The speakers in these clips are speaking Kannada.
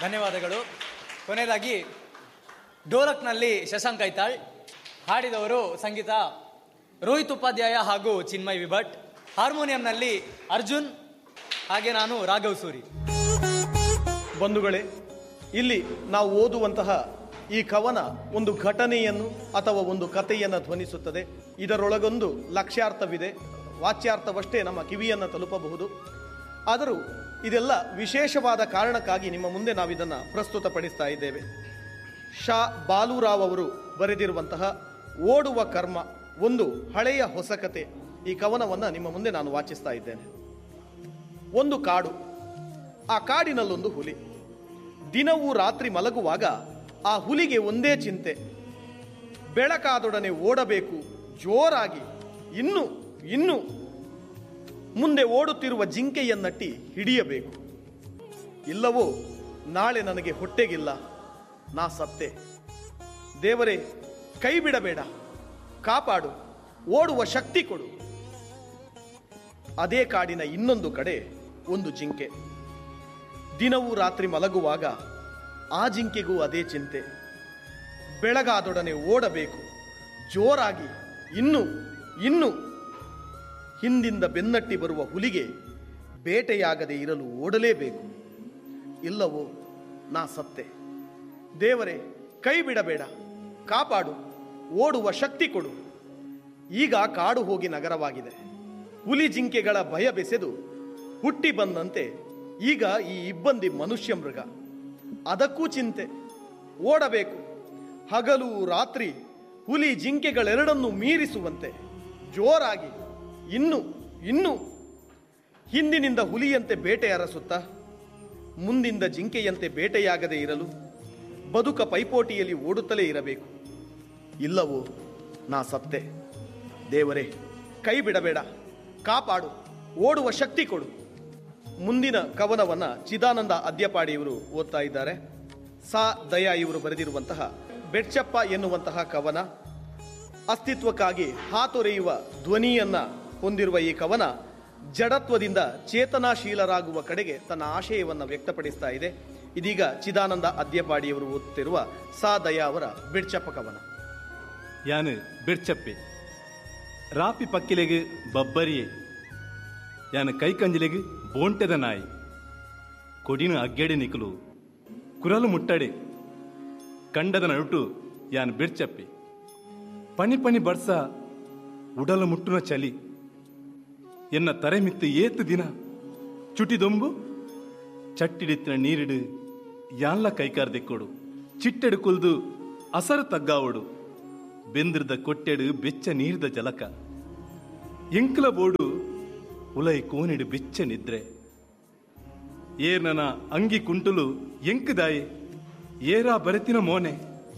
ಧನ್ಯವಾದಗಳು ಕೊನೆಯದಾಗಿ ಡೋಲಕ್ನಲ್ಲಿ ಶಶಾಂಕ್ ಐತಾಳ್ ಹಾಡಿದವರು ಸಂಗೀತ ರೋಹಿತ್ ಉಪಾಧ್ಯಾಯ ಹಾಗೂ ಚಿನ್ಮಯ್ ವಿಭಟ್ ಹಾರ್ಮೋನಿಯಂನಲ್ಲಿ ಅರ್ಜುನ್ ಹಾಗೆ ನಾನು ರಾಘವ್ ಸೂರಿ ಬಂಧುಗಳೇ ಇಲ್ಲಿ ನಾವು ಓದುವಂತಹ ಈ ಕವನ ಒಂದು ಘಟನೆಯನ್ನು ಅಥವಾ ಒಂದು ಕಥೆಯನ್ನು ಧ್ವನಿಸುತ್ತದೆ ಇದರೊಳಗೊಂದು ಲಕ್ಷ್ಯಾರ್ಥವಿದೆ ವಾಚ್ಯಾರ್ಥವಷ್ಟೇ ನಮ್ಮ ಕಿವಿಯನ್ನು ತಲುಪಬಹುದು ಆದರೂ ಇದೆಲ್ಲ ವಿಶೇಷವಾದ ಕಾರಣಕ್ಕಾಗಿ ನಿಮ್ಮ ಮುಂದೆ ನಾವಿದನ್ನು ಪ್ರಸ್ತುತಪಡಿಸ್ತಾ ಇದ್ದೇವೆ ಶಾ ಬಾಲುರಾವ್ ಅವರು ಬರೆದಿರುವಂತಹ ಓಡುವ ಕರ್ಮ ಒಂದು ಹಳೆಯ ಹೊಸ ಕತೆ ಈ ಕವನವನ್ನು ನಿಮ್ಮ ಮುಂದೆ ನಾನು ವಾಚಿಸ್ತಾ ಇದ್ದೇನೆ ಒಂದು ಕಾಡು ಆ ಕಾಡಿನಲ್ಲೊಂದು ಹುಲಿ ದಿನವೂ ರಾತ್ರಿ ಮಲಗುವಾಗ ಆ ಹುಲಿಗೆ ಒಂದೇ ಚಿಂತೆ ಬೆಳಕಾದೊಡನೆ ಓಡಬೇಕು ಜೋರಾಗಿ ಇನ್ನು ಇನ್ನು ಮುಂದೆ ಓಡುತ್ತಿರುವ ಜಿಂಕೆಯನ್ನಟ್ಟಿ ಹಿಡಿಯಬೇಕು ಇಲ್ಲವೋ ನಾಳೆ ನನಗೆ ಹೊಟ್ಟೆಗಿಲ್ಲ ನಾ ಸತ್ತೆ ದೇವರೇ ಕೈ ಬಿಡಬೇಡ ಕಾಪಾಡು ಓಡುವ ಶಕ್ತಿ ಕೊಡು ಅದೇ ಕಾಡಿನ ಇನ್ನೊಂದು ಕಡೆ ಒಂದು ಜಿಂಕೆ ದಿನವೂ ರಾತ್ರಿ ಮಲಗುವಾಗ ಆ ಜಿಂಕೆಗೂ ಅದೇ ಚಿಂತೆ ಬೆಳಗಾದೊಡನೆ ಓಡಬೇಕು ಜೋರಾಗಿ ಇನ್ನು ಇನ್ನು ಹಿಂದಿಂದ ಬೆನ್ನಟ್ಟಿ ಬರುವ ಹುಲಿಗೆ ಬೇಟೆಯಾಗದೆ ಇರಲು ಓಡಲೇಬೇಕು ಇಲ್ಲವೋ ನಾ ಸತ್ತೆ ದೇವರೇ ಕೈ ಬಿಡಬೇಡ ಕಾಪಾಡು ಓಡುವ ಶಕ್ತಿ ಕೊಡು ಈಗ ಕಾಡು ಹೋಗಿ ನಗರವಾಗಿದೆ ಹುಲಿ ಜಿಂಕೆಗಳ ಭಯ ಬೆಸೆದು ಹುಟ್ಟಿ ಬಂದಂತೆ ಈಗ ಈ ಇಬ್ಬಂದಿ ಮನುಷ್ಯ ಮೃಗ ಅದಕ್ಕೂ ಚಿಂತೆ ಓಡಬೇಕು ಹಗಲು ರಾತ್ರಿ ಹುಲಿ ಜಿಂಕೆಗಳೆರಡನ್ನೂ ಮೀರಿಸುವಂತೆ ಜೋರಾಗಿ ಇನ್ನು ಇನ್ನು ಹಿಂದಿನಿಂದ ಹುಲಿಯಂತೆ ಬೇಟೆ ಅರಸುತ್ತಾ ಮುಂದಿಂದ ಜಿಂಕೆಯಂತೆ ಬೇಟೆಯಾಗದೇ ಇರಲು ಬದುಕ ಪೈಪೋಟಿಯಲ್ಲಿ ಓಡುತ್ತಲೇ ಇರಬೇಕು ಇಲ್ಲವೋ ನಾ ಸತ್ತೆ ದೇವರೇ ಕೈ ಬಿಡಬೇಡ ಕಾಪಾಡು ಓಡುವ ಶಕ್ತಿ ಕೊಡು ಮುಂದಿನ ಕವನವನ್ನ ಚಿದಾನಂದ ಅದ್ಯಪಾಡಿ ಇವರು ಓದ್ತಾ ಇದ್ದಾರೆ ಸಾ ದಯಾ ಇವರು ಬರೆದಿರುವಂತಹ ಬೆಡ್ಚಪ್ಪ ಎನ್ನುವಂತಹ ಕವನ ಅಸ್ತಿತ್ವಕ್ಕಾಗಿ ಹಾತೊರೆಯುವ ಧ್ವನಿಯನ್ನ ಹೊಂದಿರುವ ಈ ಕವನ ಜಡತ್ವದಿಂದ ಚೇತನಾಶೀಲರಾಗುವ ಕಡೆಗೆ ತನ್ನ ಆಶಯವನ್ನು ವ್ಯಕ್ತಪಡಿಸ್ತಾ ಇದೆ ಇದೀಗ ಚಿದಾನಂದ ಅದ್ಯಪಾಡಿಯವರು ಓದುತ್ತಿರುವ ಸಾ ದಯಾ ಅವರ ಬೆಡ್ಚಪ್ಪ ಕವನ ಯಾನು ಬೆಡ್ಚಪ್ಪೆ ರಾಪಿ ಪಕ್ಕಿಲೆಗ್ ಬಬ್ಬರಿಯೇ ಯಾನ ಕೈಕಂಜಿಲೆಗ್ ಬೋಂಟೆದ ನಾಯಿ ಕೊಡಿನ ಅಗ್ಗೆಡೆ ನಿಕಲು ಕುರಲು ಮುಟ್ಟಡೆ ಕಂಡದ ನಡುಟು ಯಾನ್ ಬೆಡ್ಚಪ್ಪೆ ಪನಿ ಪನಿ ಬಡ್ಸ ಉಡಲು ಮುಟ್ಟುನ ಚಲಿ ಎನ್ನ ತರೆ ಮಿತ್ತು ಏತು ದಿನ ಚುಟಿದೊಂಬು ಚಟ್ಟಿಡಿತ್ತಿನ ನೀರಿಡು ಯಾನ್ಲ ಕೈಕಾರ್ ದೆಕ್ಕೊಡು ಚಿಟ್ಟೆಡು ಕುಲ್ದು ಅಸರು ತಗ್ಗಾವಡು ಬೆಂದಿರ್ದ ಕೊಟ್ಟೆಡು ಬೆಚ್ಚ ನೀರ್ದ ಜಲಕ ಎಂಕಲ ಬೋಡು ಉಲೈ ಕೋನಿಡು ಬೆಚ್ಚ ನಿದ್ರೆ ಏರ್ನನ ಅಂಗಿ ಕುಂಟುಲು ಎಂಕದಾಯೆ ಏರಾ ಬರೆತಿನ ಮೋನೆ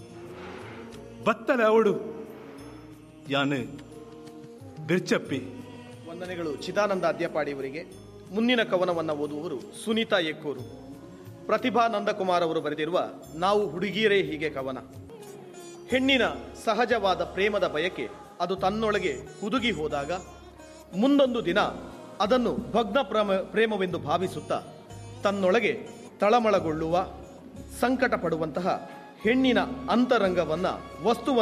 ಬತ್ತಲೆ ಅವಡು ಯಾನು ಬೆರ್ಚಪ್ಪಿ ವಂದನೆಗಳು ಚಿದಾನಂದ ಅದ್ಯಪಾಡಿ ಇವರಿಗೆ ಮುಂದಿನ ಕವನವನ್ನು ಓದುವವರು ಸುನೀತಾ ಎಕ್ಕೂರು ಪ್ರತಿಭಾ ನಂದಕುಮಾರ್ ಅವರು ಬರೆದಿರುವ ನಾವು ಹುಡುಗಿಯರೇ ಹೀಗೆ ಕವನ ಹೆಣ್ಣಿನ ಸಹಜವಾದ ಪ್ರೇಮದ ಬಯಕೆ ಅದು ತನ್ನೊಳಗೆ ಹುದುಗಿ ಹೋದಾಗ ಮುಂದೊಂದು ದಿನ ಅದನ್ನು ಭಗ್ನ ಪ್ರೇಮ ಪ್ರೇಮವೆಂದು ಭಾವಿಸುತ್ತಾ ತನ್ನೊಳಗೆ ತಳಮಳಗೊಳ್ಳುವ ಸಂಕಟ ಪಡುವಂತಹ ಹೆಣ್ಣಿನ ಅಂತರಂಗವನ್ನ ವಸ್ತುವ